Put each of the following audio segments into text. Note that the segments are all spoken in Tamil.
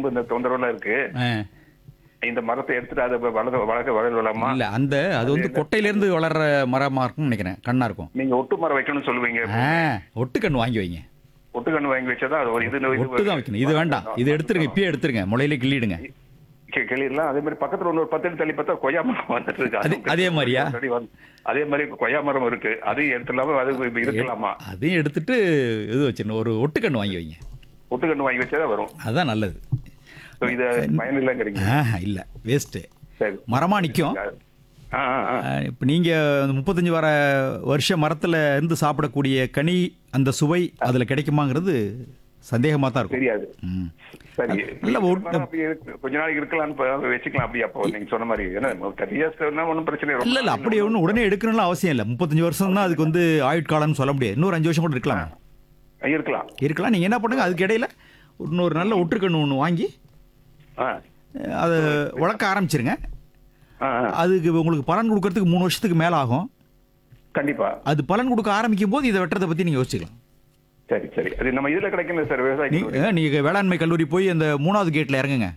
ரொம்ப இந்த தொந்தரவுலாம் இருக்கு ஆ. இந்த மரத்தை எடுத்துட்டு அதை வளர்க்க வளர்க்க வளரலாமா இல்ல அந்த அது வந்து கொட்டையில இருந்து வளர்ற மரமா இருக்கும்னு நினைக்கிறேன் கண்ணா இருக்கும் நீங்க ஒட்டு மரம் வைக்கணும்னு சொல்லுவீங்க ஆ, ஒட்டு கண்ணு வாங்கி வைங்க ஒட்டு கண்ணு வாங்கி வச்சாதான் அது ஒரு இது இது ஒட்டு தான் வைக்கணும் இது வேண்டாம் இது எடுத்துருங்க இப்பயே எடுத்துருங்க முளையில கிள்ளிடுங்க கி- கிளியெல்லாம் அதே மாதிரி பக்கத்துல ஒன்று ஒரு பத்து அடி தள்ளி பார்த்தா கொய்யா மரம் வந்துட்டு இருக்கு அதே- அதுவும் அதே மாதிரியா? ஒரு அடி வந்து- அதே மாதிரி கொய்யா மரம் இருக்கு அதையும் எடுத்துலாமா அது இப்ப இருக்கலாமா அதையும் எடுத்துட்டு இது வச்சிடணும் ஒரு ஒட்டு கண்ணு வாங்கி வைங்க ஒட்டு கண்ணு வாங்கி வச்சாதான் வரும் அதுதான் நல்லது So இது பயன் இல்லைங்கிறீங்க ஆ இல்ல வேஸ்ட்டு சரி மரமா நிற்கும் ஆ ஆ, ஆ இப்போ நீங்கள் முப்பத்தஞ்சு வர வருஷ மரத்தில் இருந்து சாப்பிடக்கூடிய கனி அந்த சுவை அதில் கிடைக்குமாங்கிறது சந்தேகமாக தான் இருக்கும் தெரியாது ம். சரி இல்ல, ஒட்டு- மரம் அப்படி இருக்கு. கொஞ்ச நாளைக்கு இருக்கலாம்னு இப்ப வச்சுக்கலாம் அப்படி அப்போ நீங்க சொன்ன மாதிரி ஏன்னா தேர்ட்டி இயர்ஸ்னா ஒன்றும் பிரச்சனை இல்லை. இல்லை இல்லை அப்படி ஒன்றும் உடனே எடுக்கணும்னு அவசியம் இல்லை முப்பத்தஞ்சு வருஷம் தான் அதுக்கு வந்து ஆயுட்காலம்னு சொல்ல முடியாது இன்னொரு அஞ்சு வருஷம் கூட இருக்கலாம் இருக்கலாம் இருக்கலாம் நீங்கள் என்ன பண்ணுங்க அதுக்கு இடையில இன்னொரு நல்ல ஒட்டுக்கண்ணு ஒன்று வாங்கி ஆ அஹ், அதை வளர்க்க ஆரம்பிச்சிருங்க ஆ, ஆ. அதுக்கு உங்களுக்கு பலன் கொடுக்கறதுக்கு மூணு வருஷத்துக்கு மேலே ஆகும் கண்டிப்பா அது பலன் கொடுக்க ஆரம்பிக்கும் போது இதை வெட்டுறதை பற்றி நீங்கள் யோசிச்சுக்கலாம் சரி சரி அது நம்ம இதுல கிடைக்கல சார் விவசாய நீ நீங்கள் வேளாண்மை கல்லூரி போய் அந்த மூணாவது கேட்டில் இறங்குங்க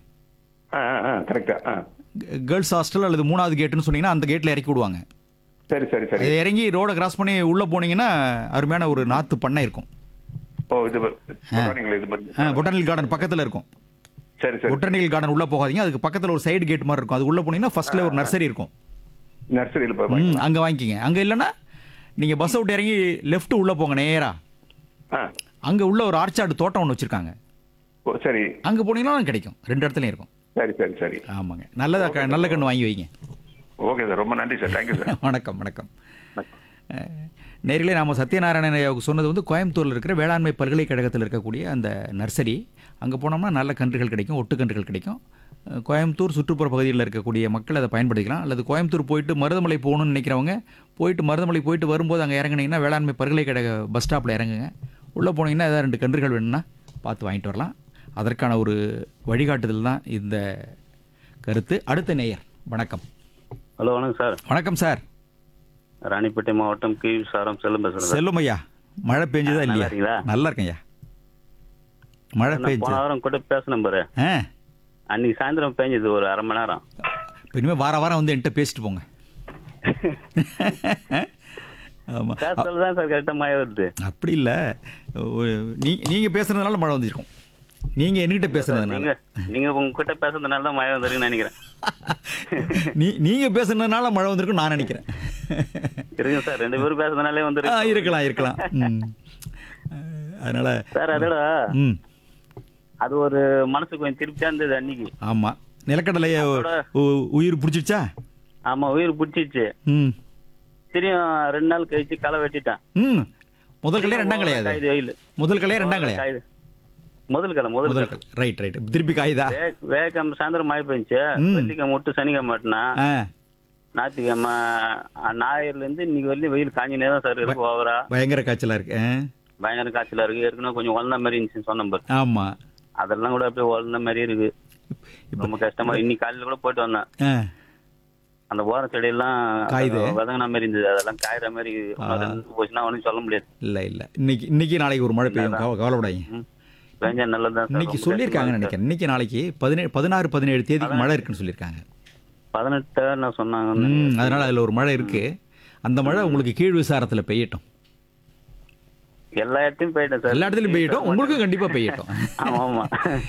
கரெக்டா ஆ கேர்ள்ஸ் ஹாஸ்டல் அல்லது மூணாவது கேட்டுன்னு சொன்னீங்கன்னா அந்த கேட்டில் இறக்கி விடுவாங்க சரி சரி சரி அது இறங்கி ரோடை கிராஸ் பண்ணி உள்ளே போனீங்கன்னா அருமையான ஒரு நாத்து பண்ணை இருக்கும் ஓ இது சொல்றீங்களே இது பத்தி. பொட்டானிக்கல் கார்டன் பக்கத்தில் இருக்கும் சரி சரி பொட்டானிக்கல் கார்டன் உள்ளே போகாதீங்க அதுக்கு பக்கத்தில் ஒரு சைடு கேட் மாதிரி இருக்கும் அது உள்ளே போனீங்கன்னா ஃபர்ஸ்ட்ல ஒரு நர்சரி இருக்கும் நர்சரியில் போய் ம் அங்கே வாங்கிக்கிங்க அங்கே இல்லைன்னா நீங்கள் பஸ் விட்டு இறங்கி லெஃப்ட் உள்ளே போங்க நேரா ஆ அங்கே உள்ள ஒரு ஆர்ச்சார்டு தோட்டம் ஒன்று வச்சுருக்காங்க ஓ சரி அங்கே போனீங்கன்னா கிடைக்கும் ரெண்டு இடத்துலையும் இருக்கும் சரி சரி சரி ஆமாங்க நல்லதா க- நல்ல கன்று வாங்கி வைங்க ஓகே சார் ரொம்ப நன்றி சார் தேங்க்யூ சார் வணக்கம் வணக்கம் அஹ், நேர்களே நாம் சத்யநாராயணன் ஐயாவுக்கு சொன்னது வந்து கோயம்புத்தூரில் இருக்கிற வேளாண்மை பல்கலைக்கழகத்தில் இருக்கக்கூடிய அந்த நர்சரி அங்கே போனோம்னா நல்ல கன்றுகள் கிடைக்கும் ஒட்டுக்கன்றுகள் கிடைக்கும் அஹ், கோயம்புத்தூர் சுற்றுப்புற பகுதிகளில் இருக்கக்கூடிய மக்கள் அதை பயன்படுத்திக்கலாம் அல்லது கோயம்புத்தூர் போயிட்டு மருதமலை போகணும்னு நினைக்கிறவங்க போயிட்டு மருதமலை போயிட்டு வரும்போது அங்கே இறங்குனீங்கன்னா வேளாண்மை பல்கலைக்கழக பஸ் ஸ்டாப்பில் இறங்குங்க உள்ளே போனீங்கன்னா ஏதாவது ரெண்டு கன்றுகள் வேணும்னா பார்த்து வாங்கிட்டு வரலாம் அதற்கான ஒரு வழிகாட்டுதல் தான் இந்த கருத்து அடுத்த நேயர் வணக்கம் ஹலோ வணக்கம் சார் வணக்கம் சார் ராணிப்பேட்டை மாவட்டம் கீழ் சாரம் செல்லும் பேசுறேன் சார் செல்லும் ஐயா மழை பெஞ்சதா நல்லா இல்லையா இருக்கீங்களா? நல்லா இருக்கேன் ஐயா மழை நான் பெஞ்சு போன வாரம் கூட பேசினேன் பாரு ஆ அன்னைக்கு சாயந்தரம் பேஞ்சது ஒரு அரை மணி நேரம் இப்போ இனிமேல் வார வாரம் வந்து என்கிட்ட பேசிட்டு போங்க ஆமாம் பேசுறது தான் சார் கரெக்டாக மழை வருது அப்படி இல்லை நீ நீங்கள் பேசுனதுனால மழை வந்துருக்கும் நீங்கள் என்கிட்ட பேசுனதுனால நீங்க நீங்க உங்ககிட்ட பேசுறதுனால தான் மழை வந்திருக்குன்னு நினைக்கிறேன் நீ நீங்கள் பேசுனதுனால மழை வந்திருக்கும் நான் நினைக்கிறேன் இருங்க சார் ரெண்டு பேரும் பேசுறதுனாலே ஆ வந்துருக்கு இருக்கலாம் இருக்கலாம் ம் அதனால் சார் அதோட ம் அது ஒரு மனசுக்கு கொஞ்சம் திருப்தியா இருந்தது அன்னைக்கு ஆமாம் நிலக்கடலையை உ- உயிர் பிடிச்சிடுச்சா ஆமா உயிர் பிடிச்சிச்சு ம் திரும்பியும் ரெண்டு நாள் கழிச்சு களை வெட்டிட்டேன் ம் முதல் கலையா ரெண்டாம் கலையா அது காயுது வெயில் முதல் கலையா ரெண்டாம் கலையா காயுது முதல் களை முதல் முதல் களை கலை ரைட் ரைட் திருப்பி காயுதா வே- வேகம் சாயந்தரம் மழை பெஞ்சு ம். வெள்ளிக்கிழமை விட்டு சனிக்கிழமை மாட்டினா ஆ ஞாயிற்றுக்கிழமை அஹ், ஞாயிறுல இருந்து இன்னைக்கு வரலையும் வெயில் காஞ்சினே தான் சார் இருக்கு ஓவரா பயங்கர காய்ச்சலா இருக்கு ஆ? பயங்கர காய்ச்சலா இருக்கு ஏற்கனவே கொஞ்சம் வளர்ந்த மாதிரி இருந்துச்சுன்னு சொன்ன பாரு ஆமா அதெல்லாம் கூட அப்படியே வளர்ந்த மாதிரி இருக்கு ரொம்ப கஷ்டமா இன்னைக்கு காலையில கூட போயிட்டு வந்தேன் ஆ, அந்த ஓர செடியெல்லாம் காயுது. வதங்கின மாதிரி இருந்தது அதெல்லாம் காயுற மாதிரி இன்னும் ரெண்டு நாள் போச்சுன்னா ஒன்றும் சொல்ல முடியாது இல்ல இல்ல இன்னைக்கு இன்னைக்கு நாளைக்கு ஒரு மழை பெய்யும் கவ- கவலைப்படாதீங்க ம். பெஞ்சா நல்லதுதான் சார் இன்னைக்கு ரொம்ப சொல்லியிருக்காங்கன்னு கஷ்டமா நினைக்கிறேன் இன்னைக்கு நாளைக்கு பதினேழு பதினாறு பதினேழு தேதிக்கு மழை இருக்குன்னு சொல்லியிருக்காங்க இருக்கு. பதினெட்டு நான் சொன்னாங்க ம் அதனால அதுல ஒரு மழை இருக்கு அந்த மழை உங்களுக்கு கீழ் விசாரத்துல பெய்யட்டும் எல்லா இடத்தையும் போயிட்டேன் சார் எல்லா இடத்துலயும் பெய்யட்டும் உங்களுக்கும் கண்டிப்பா பெய்யட்டும் ஆமா ஆமா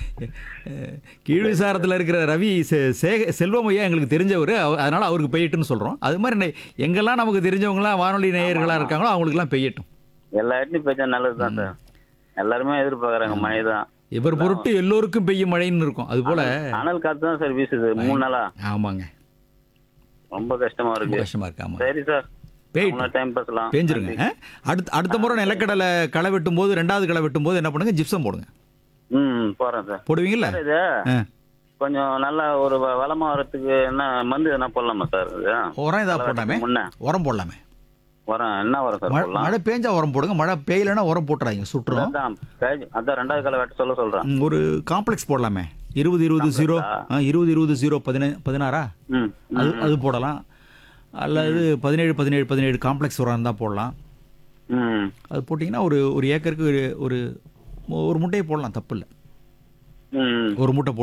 கீழ் விசாரத்தில் இருக்கிற ரவி செ- சேக செல்வம் ஐயா எங்களுக்கு தெரிஞ்சவர் அவ- அதனால அவருக்கு பெய்யட்டும்னு சொல்றோம் அது மாதிரி நெ- எங்கெல்லாம் நமக்கு தெரிஞ்சவங்களாம் வானொலி நேயர்களா இருக்காங்களோ அவங்களுக்குலாம் பெய்யட்டும் எல்லா இடத்தையும் பெய்ச்சா நல்லதுதான் சார் எல்லாருமே எதிர்பார்க்கறாங்க மழை தான் இவர் பொருட்டு எல்லோருக்கும் பெய்யும் மழைன்னு இருக்கும் அது போல அனல் காத்து தான் சார் வீசுது மூணு நாளா ஆமாங்க ரொம்ப கஷ்டமா ரொம்ப இருக்கு கஷ்டமா இருக்கு ஆமா சரி சார் பெய்யட்டும் டைம் பேசலாம் பேஞ்சிருங்க ஆ? அடுத்த அடுத்த முறை நிலக்கடலை களை வெட்டும் போது ரெண்டாவது களை வெட்டும் போது என்ன பண்ணுங்க ஜிப்சம் போடுங்க ம் போறேன் சார் போடுவீங்கல்ல சார் இது ஆ. கொஞ்சம் நல்லா ஒரு வ- வளமா வரதுக்கு என்ன மருந்து என்ன போடலாமா சார் இது உரம் ஏதாவது போடலாமே முன்ன உரம் போடலாமே உரம் என்ன உரம் சார் மழை போடலாம் மழை பேஞ்சா உரம் போடுங்க மழை பெய்யலைன்னா உரம் போட்டுறாங்க சுட்டுரும் அதான் பேஜ்- அதான் ரெண்டாவது கால வெட்ட சொல்ல சொல்றேன் ம், ஒரு காம்ப்ளெக்ஸ் போடலாமே இருபது இருபது ஜீரோ ஆ, இருபது இருபது ஜீரோ பதினே பதினாறா ம் அது அது போடலாம் அல்லது பதினேழு பதினேழு பதினேழு காம்ப்ளெக்ஸ் உரம் தான் போடலாம் ம் அது போட்டிங்கன்னா ஒரு ஒரு ஏக்கருக்கு ஒரு ஒரு ஒரு முட்டையை போடலாம் தப்பு இல்லை ம் ஒரு மூட்டை